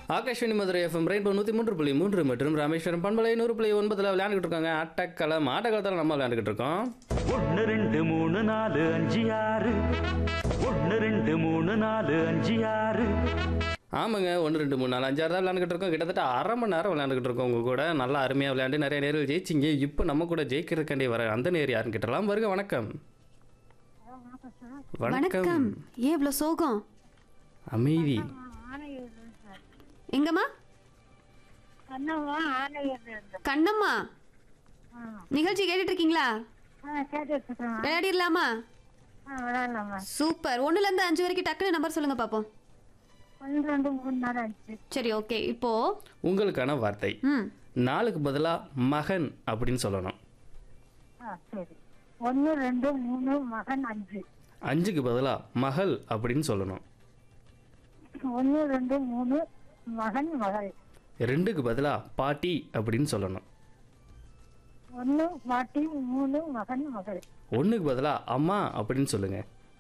Akashvani Madurai FM rainbow நூற்றி மூன்று புள்ளி மூன்று மற்றும் ராமேஸ்வரம் பண்பலை நூறு புள்ளி ஒன்பதில் விளையாண்டுக்கிட்டு இருக்காங்க ஆட்டக்களம் ஆட்டக்காலத்தில் நம்ம விளையாண்டுக்கிட்டு இருக்கோம் ஒன்னு ரெண்டு மூணு நாலு அஞ்சு ஆறு ஒன்னு ரெண்டு மூணு நாலு அஞ்சு ஆறு ஆமாங்க ஒன்று ரெண்டு மூணு நாலு அஞ்சாறு தான் விளையாண்டுக்கிட்டு இருக்கோம் கிட்டத்தட்ட அரை மணி நேரம் விளையாண்டுக்கிட்டு இருக்கோம் உங்க கூட நல்லா அருமையாக விளையாண்டு நிறைய நேரில் ஜெயிச்சிங்க இப்போ நம்ம கூட ஜெயிக்கிறதுக்காண்டி வர அந்த நேர் யாருன்னு கேட்டலாம் வருக வணக்கம் வணக்கம் வணக்கம் ஏன் இவ்வளோ சோகம் அமைதி எங்கம்மா கண்ணம்மா ஆணையர் கண்ணம்மா நிகழ்ச்சி கேட்டுட்டு இருக்கீங்களா கேட்டுட்டு இருக்கேன் விளையாடிடலாமா விளையாடலாமா சூப்பர் ஒண்ணுல இருந்து அஞ்சு வரைக்கும் டக்குன்னு நம்பர் சொல்லுங்க பாப்போம் ஒன்று ரெண்டு மூணு நாலு அஞ்சு சரி ஓகே இப்போ உங்களுக்கான வார்த்தை ம் நாளுக்கு பதிலாக மகன் அப்படின்னு சொல்லணும் ஆ சரி ஒன்று ரெண்டு மூணு மகன் அஞ்சு அஞ்சுக்கு பதிலாக மகள் அப்படின்னு சொல்லணும் ஒன்று ரெண்டு மூணு மகன் மகள் ரெண்டுக்கு பதிலாக பாட்டி அப்படின்னு சொல்லணும் ஒன்று பாட்டி மூணு மகன் மகள் ஒன்றுக்கு பதிலாக அம்மா அப்படின்னு சொல்லுங்க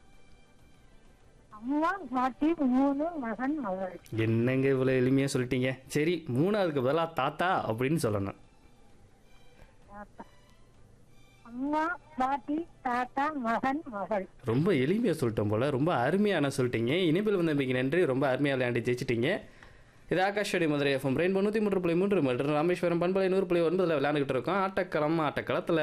அம்மா பாட்டி மூணு மகன் மகள் என்னங்க இவ்வளோ எளிமையாக சொல்லிட்டீங்க சரி மூணாவதுக்கு பதிலாக தாத்தா அப்படின்னு சொல்லணும் தாத்தா அம்மா பாட்டி தாத்தா மகன் மகள் ரொம்ப எளிமையாக சொல்லிட்டோம் போல் ரொம்ப அருமையான சொல்லிட்டீங்க இனிப்பில் வந்தமைக்கு நன்றி ரொம்ப அருமையாக விளையாண்டு ஜெயிச்சிட்டீங்க இது ஆகாஷ்வாணி மதுரை எஃப்எம் ரெயின்போ நூற்றி மூன்று புள்ளி மூன்று மற்றும் ராமேஸ்வரம் பண்பலை நூறு புள்ளி ஒன்பதில் விளையாண்டுக்கிட்டு இருக்கோம் ஆட்டக்களம் ஆட்டக்களத்தில்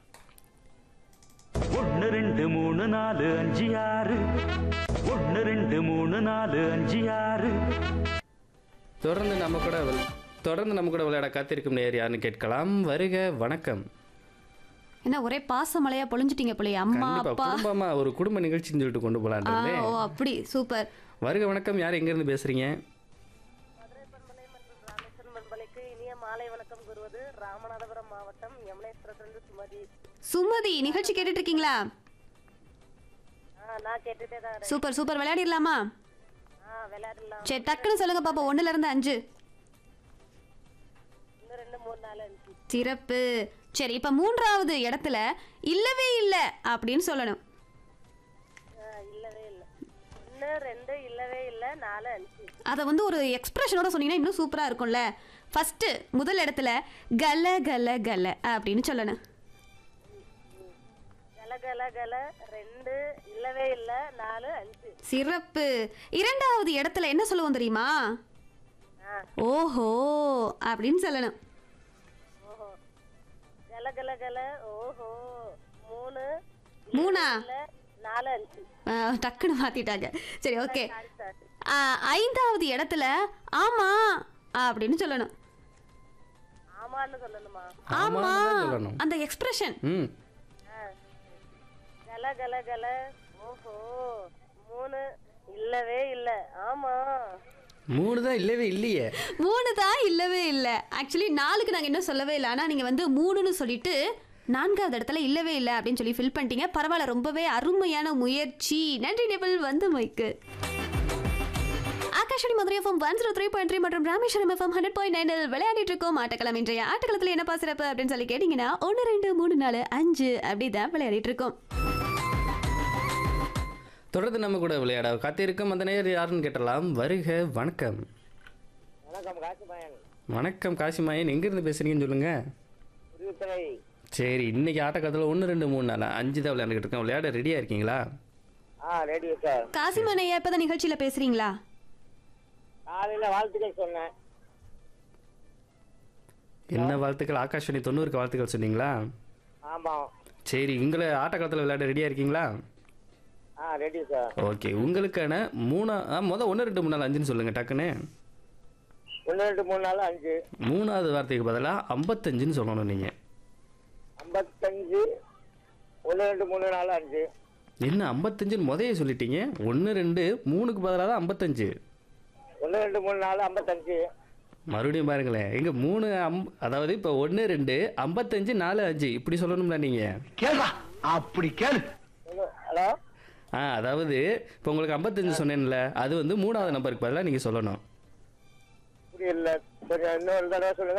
ஒன்னு ரெண்டு மூணு நாலு அஞ்சு ஆறு ஒன்னு ரெண்டு மூணு நாலு அஞ்சு ஆறு தொடர்ந்து நம்ம கூட வில்- தொடர்ந்து நம்ம கூட விளையாட காத்திருக்கும் நேர் யாருன்னு கேட்கலாம் வருக வணக்கம் என்ன ஒரே பாச மலையா பொழிஞ்சிட்டீங்க போலயே அம்மா கண்டிப்பா அப்பா குடும்பமா ஒரு குடும்ப நிகழ்ச்சின்னு சொல்லிட்டு கொண்டு ஆ, போலான்றது ஓ அப்படி சூப்பர் வருக வணக்கம் யார் எங்கேருந்து பேசுறீங்க மண்பலைக்கு இனிய மாலை வணக்கம் கூறுவது ராமநாதபுரம் மாவட்டம் யமுனேஸ்வரத்திலிருந்து சுமதி சுமதி நிகழ்ச்சி கேட்டுட்டு இருக்கீங்களா ஆ நான் கேட்டுட்டே தான் இருக்கேன். சூப்பர் சூப்பர் விளையாடிடலாமா ஆ விளையாடலாம் சரி டக்குன்னு சொல்லுங்க பாப்போம் ஒண்ணுல இருந்து அஞ்சு இன்னும் ரெண்டு மூணு நாலு அஞ்சு சிறப்பு சரி இப்ப மூன்றாவது இடத்துல இல்லவே இல்ல அப்படின்னு சொல்லணும் ஆ, இல்லவே இல்லை ஒன்று ரெண்டு இல்லவே இல்லை நாலு அஞ்சு அதை வந்து ஒரு எக்ஸ்பிரஷனோட சொன்னீங்கன்னா இன்னும் சூப்பரா இருக்கும்ல ஃபர்ஸ்ட் முதல் இடத்துல கல கல கல அப்படின்னு சொல்லணும் கல கல கல ரெண்டு இல்லவே இல்லை நாலு அஞ்சு சிறப்பு இரண்டாவது இடத்துல என்ன சொல்லுவோம் தெரியுமா ஆ ஓஹோ அப்படின்னு சொல்லணும் ஓஹோ கல கல கல ஓஹோ மூணு மூணா இல்லை நாலு அஞ்சு ஆ, டக்குன்னு மாத்திட்டாங்க சரி ஓகே சாரி சாரி ஐந்தாவது இடத்துல ஆமா அப்படின்னு சொல்லணும் ஆமான்னு சொல்லணுமா ஆமா ஆமான்னு தான் சொல்லணும் அந்த எக்ஸ்பிரஷன் ம் ஆ கல கல கல ஓஹோ மூணு இல்லவே இல்லை ஆமா மூணு தான் இல்லவே இல்லையே மூணு தான் இல்லவே இல்லை ஆக்சுவலி நாலுக்கு நாங்கள் இன்னும் சொல்லவே இல்லை ஆனால் நீங்கள் வந்து மூணுன்னு சொல்லிட்டு நான்காவது இடத்துல இல்லவே இல்லை அப்படின்னு சொல்லி ஃபில் பண்ணிட்டீங்க பரவாயில்ல ரொம்பவே அருமையான முயற்சி நன்றி நெபிள் வந்து மைக்கு Akashvani Madurai FM one zero three point three மற்றும் ராமேஸ்வரம் எஃப்எம் ஹண்ட்ரட் பாயிண்ட் நைனில் விளையாடிட்டு இருக்கோம் ஆட்டக்களம் இன்றைய ஆட்டக்களத்தில் என்னப்பா சிறப்பு அப்படின்னு சொல்லி கேட்டிங்கன்னா ஒன்று ரெண்டு மூணு நாலு அஞ்சு அப்படி தான் விளையாடிட்டு இருக்கோம் தொடர்ந்து நம்ம கூட விளையாட காத்திருக்கும் அந்த நேர் யாருன்னு கேட்டலாம் வருக வணக்கம் வணக்கம் காசிபாயன் வணக்கம் காசிமாயன் எங்கேருந்து பேசுறீங்கன்னு சொல்லுங்க உரித்துறை சரி இன்னைக்கு ஆட்டக்காலத்தில் ஒன்று ரெண்டு மூணு நாலு அஞ்சு தான் விளையாண்டுக்கிட்டு இருக்கோம் விளையாட ரெடியாக இருக்கீங்களா ஆ ரேடியோ சார் காசிமனையா இப்போ தான் நிகழ்ச்சியில் பேசுகிறீங்களா காலையில் வாழ்த்துக்கள் சொன்னேன் என்ன வாழ்த்துக்கள் ஆகாஷ்வாணி தொண்ணூறுக்கு வாழ்த்துக்கள் சொன்னீங்களா ஆமாம் சரி உங்களை ஆட்டக்காலத்தில் விளையாட ரெடியாக இருக்கீங்களா ஆ ரேடியோ சார் ஓகே உங்களுக்கான மூணா ஆ, மொதல் ஒன்று ரெண்டு மூணு நாலு அஞ்சுன்னு சொல்லுங்கள் டக்குன்னு ஒன்று ரெண்டு மூணு நாலு அஞ்சு மூணாவது வார்த்தைக்கு பதிலாக ஐம்பத்தஞ்சுன்னு சொல்லணும் நீங்கள் ஐம்பத்தஞ்சு ஒன்று ரெண்டு மூணு நாலு அஞ்சு என்ன ஐம்பத்தஞ்சுன்னு முதைய சொல்லிட்டீங்க ஒன்று ரெண்டு மூணுக்கு பதிலாக தான் ஐம்பத்தஞ்சு ஒன்று ரெண்டு மூணு நாலு ஐம்பத்தஞ்சு மறுபடியும் பாருங்களேன் எங்க மூணு அம் அதாவது இப்போ ஒன்று ரெண்டு ஐம்பத்தஞ்சு நாலு அஞ்சு இப்படி சொல்லணும்ல நீங்கள் கேளுடா அப்படி கேளு ஒன்று ஹலோ ஆ அதாவது இப்போ உங்களுக்கு ஐம்பத்தஞ்சு சொன்னேன்ல அது வந்து மூணாவது நம்பருக்கு பதிலாக நீங்கள் சொல்லணும் புரியல கொஞ்சம் இன்னொரு தடவை சொல்லுங்க